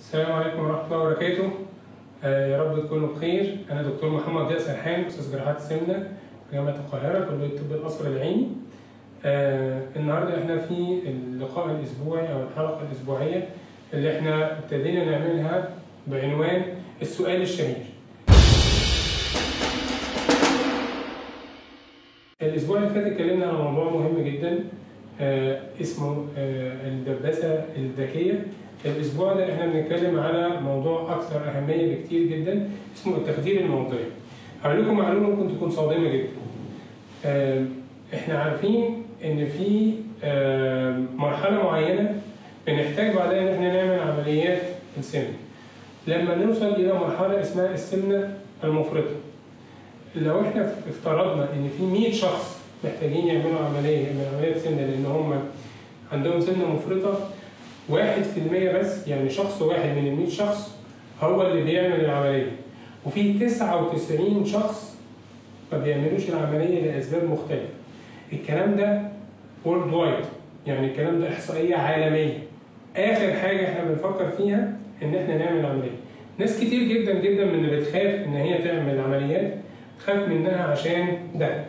السلام عليكم ورحمة الله وبركاته آه يا رب تكونوا بخير أنا دكتور محمد ضياء سرحان أستاذ جراحات السمنة في جامعة القاهرة كلية الطب القصر العيني آه النهاردة احنا في اللقاء الأسبوعي أو الحلقة الأسبوعية اللي احنا ابتدينا نعملها بعنوان السؤال الشهير الأسبوع اللي فات اتكلمنا عن موضوع مهم جدا آه اسمه آه الدباسة الذكية الأسبوع ده احنا بنتكلم على موضوع أكثر أهمية بكتير جدا اسمه التخدير الموضعي. هقول لكم معلومة ممكن تكون صادمة جدا. آه احنا عارفين إن في آه مرحلة معينة بنحتاج بعدها إن احنا نعمل عمليات السمنة. لما نوصل إلى مرحلة اسمها السمنة المفرطة. لو احنا افترضنا إن في 100 شخص محتاجين يعملوا عملية من عمليات سمنة لأن هم عندهم سمنة مفرطة واحد في المية بس يعني شخص واحد من المية شخص هو اللي بيعمل العملية وفي تسعة وتسعين شخص ما بيعملوش العملية لأسباب مختلفة الكلام ده وورلد وايد يعني الكلام ده إحصائية عالمية آخر حاجة إحنا بنفكر فيها إن إحنا نعمل عملية ناس كتير جدا جدا من اللي بتخاف إن هي تعمل عمليات تخاف منها عشان ده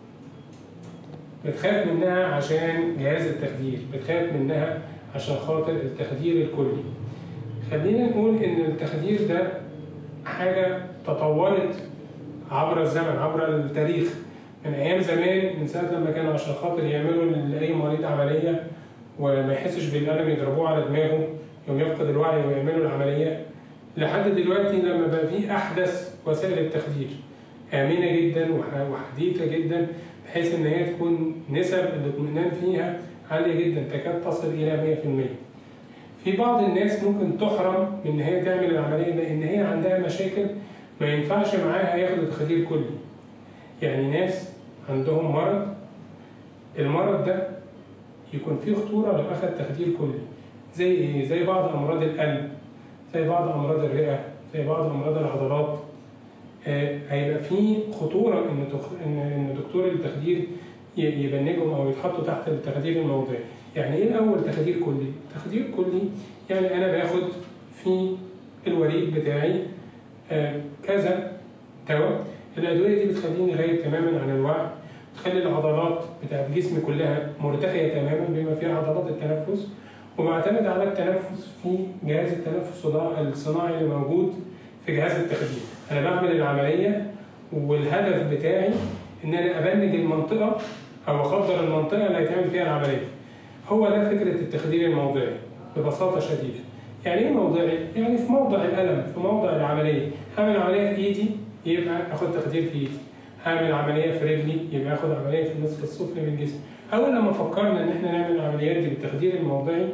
بتخاف منها عشان جهاز التخدير بتخاف منها عشان خاطر التخدير الكلي خلينا نقول ان التخدير ده حاجة تطورت عبر الزمن عبر التاريخ من ايام زمان من ساعة لما كانوا عشان خاطر يعملوا لاي مريض عملية وما يحسش بالألم يضربوه على دماغه يوم يفقد الوعي ويعملوا العملية لحد دلوقتي لما بقى في أحدث وسائل التخدير آمنة جدا وحديثة جدا بحيث إن هي تكون نسب الاطمئنان فيها عالية جدا تكاد تصل إلى 100% في بعض الناس ممكن تحرم من إن هي تعمل العملية لأن هي عندها مشاكل ما ينفعش معاها ياخدوا تخدير كلي يعني ناس عندهم مرض المرض ده يكون فيه خطورة لو أخد تخدير كلي زي إيه؟ زي بعض أمراض القلب زي بعض أمراض الرئة زي بعض أمراض العضلات آه هيبقى فيه خطورة إن إن دكتور التخدير يبنجهم او يتحطوا تحت التخدير الموضعي يعني ايه الاول تخدير كلي تخدير كلي يعني انا باخد في الوريد بتاعي آه كذا دواء الادويه دي بتخليني غايب تماما عن الوعي تخلي العضلات بتاعت جسمي كلها مرتخيه تماما بما فيها عضلات التنفس وبعتمد على التنفس في جهاز التنفس الصناعي اللي موجود في جهاز التخدير انا بعمل العمليه والهدف بتاعي ان انا ابنج المنطقه او اقدر المنطقه اللي هيتعمل فيها العمليه هو ده فكره التخدير الموضعي ببساطه شديده يعني ايه موضعي يعني في موضع الالم في موضع العمليه هعمل عمليه في ايدي يبقى اخد تخدير في ايدي هعمل عمليه في رجلي يبقى اخد عمليه في النصف السفلي من الجسم اول لما فكرنا ان احنا نعمل العمليات دي بالتخدير الموضعي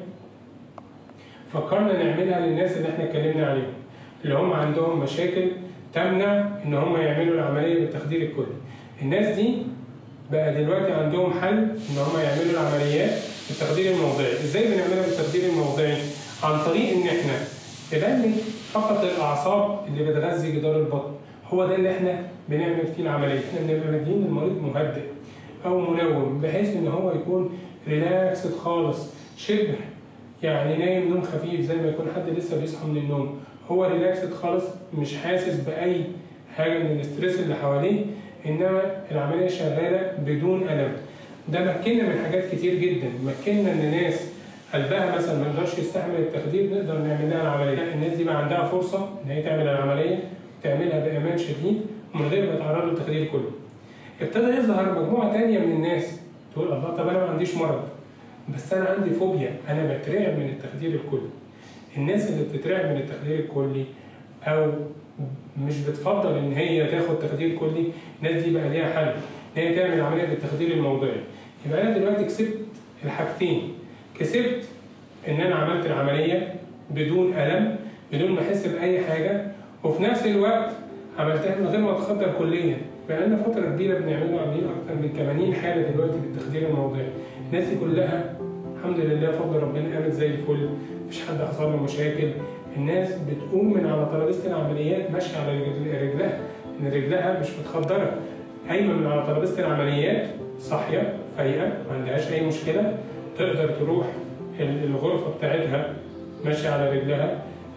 فكرنا نعملها للناس اللي احنا اتكلمنا عليهم اللي هم عندهم مشاكل تمنع ان هم يعملوا العمليه بالتخدير الكلي الناس دي بقى دلوقتي عندهم حل ان هم يعملوا العمليات بالتخدير الموضعي، ازاي بنعملها بالتخدير الموضعي؟ عن طريق ان احنا نبني فقط الاعصاب اللي بتغذي جدار البطن، هو ده اللي احنا بنعمل فيه العمليه، احنا بنبقى مدين المريض مهدئ او منوم بحيث ان هو يكون ريلاكسد خالص شبه يعني نايم نوم خفيف زي ما يكون حد لسه بيصحى من النوم، هو ريلاكسد خالص مش حاسس باي حاجه من الاستريس اللي حواليه انما العمليه شغاله بدون الم ده مكننا من حاجات كتير جدا مكننا ان ناس قلبها مثلا ما يقدرش يستحمل التخدير نقدر نعمل لها العمليه الناس دي بقى عندها فرصه ان هي تعمل العمليه تعملها بامان شديد ومن غير ما يتعرض للتخدير كله ابتدى يظهر مجموعه تانية من الناس تقول الله طب انا ما عنديش مرض بس انا عندي فوبيا انا بترعب من التخدير الكلي الناس اللي بتترعب من التخدير الكلي او مش بتفضل ان هي تاخد تخدير كلي الناس دي بقى ليها حل ان هي تعمل عمليه بالتخدير الموضعي يبقى انا دلوقتي كسبت الحاجتين كسبت ان انا عملت العمليه بدون الم بدون ما احس باي حاجه وفي نفس الوقت عملتها من غير ما اتخدر كليا بقى لنا فتره كبيره بنعمل عاملين اكتر من 80 حاله دلوقتي بالتخدير الموضعي الناس دي كلها الحمد لله فضل ربنا قامت زي الفل مفيش حد حصل له مشاكل الناس بتقوم من على ترابيزه العمليات ماشيه على رجلها ان رجلها مش متخدره قايمه من على ترابيزه العمليات صاحيه فايقه ما عندهاش اي مشكله تقدر تروح الغرفه بتاعتها ماشيه على رجلها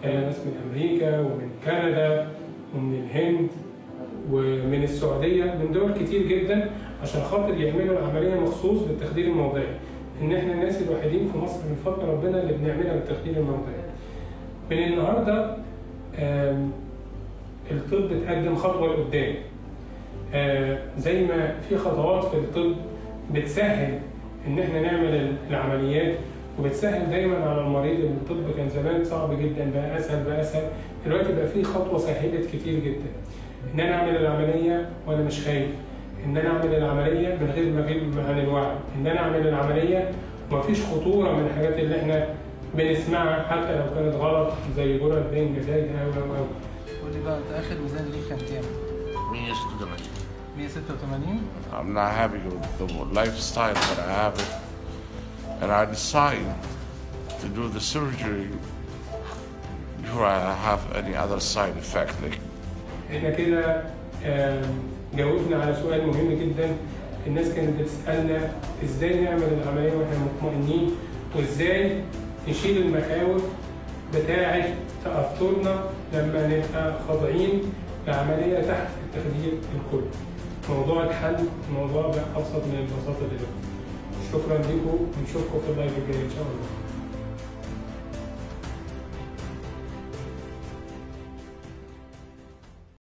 جالنا ناس من امريكا ومن كندا ومن الهند ومن السعوديه من دول كتير جدا عشان خاطر يعملوا العمليه مخصوص بالتخدير الموضعي ان احنا الناس الوحيدين في مصر من فضل ربنا اللي بنعملها بالتخدير الموضعي من النهارده آم، الطب اتقدم خطوه لقدام آه، زي ما في خطوات في الطب بتسهل ان احنا نعمل العمليات وبتسهل دايما على المريض ان الطب كان زمان صعب جدا بقى اسهل بقى اسهل دلوقتي بقى في خطوه سهلت كتير جدا ان انا اعمل العمليه وانا مش خايف ان انا اعمل العمليه من غير ما اغيب عن الوعي ان انا اعمل العمليه ومفيش خطوره من الحاجات اللي احنا بنسمعها حتى لو كانت غلط زي جرعه بين جزايد او او او قول لي بقى انت اخر ميزان ليك كان كام؟ 186 186 I'm not happy with the lifestyle that I have it. And I decide to do the surgery before I have any other side effect. Like احنا كده آم، جاوبنا على سؤال مهم جدا الناس كانت بتسالنا ازاي نعمل العمليه واحنا مطمئنين وازاي نشيل المخاوف بتاعه تاثرنا لما نبقى خاضعين لعمليه تحت التخدير الكلي. موضوع اتحل الموضوع بقى ابسط من البساطه دلوقتي. شكرا لكم ونشوفكم في اللايف الجاي ان شاء الله.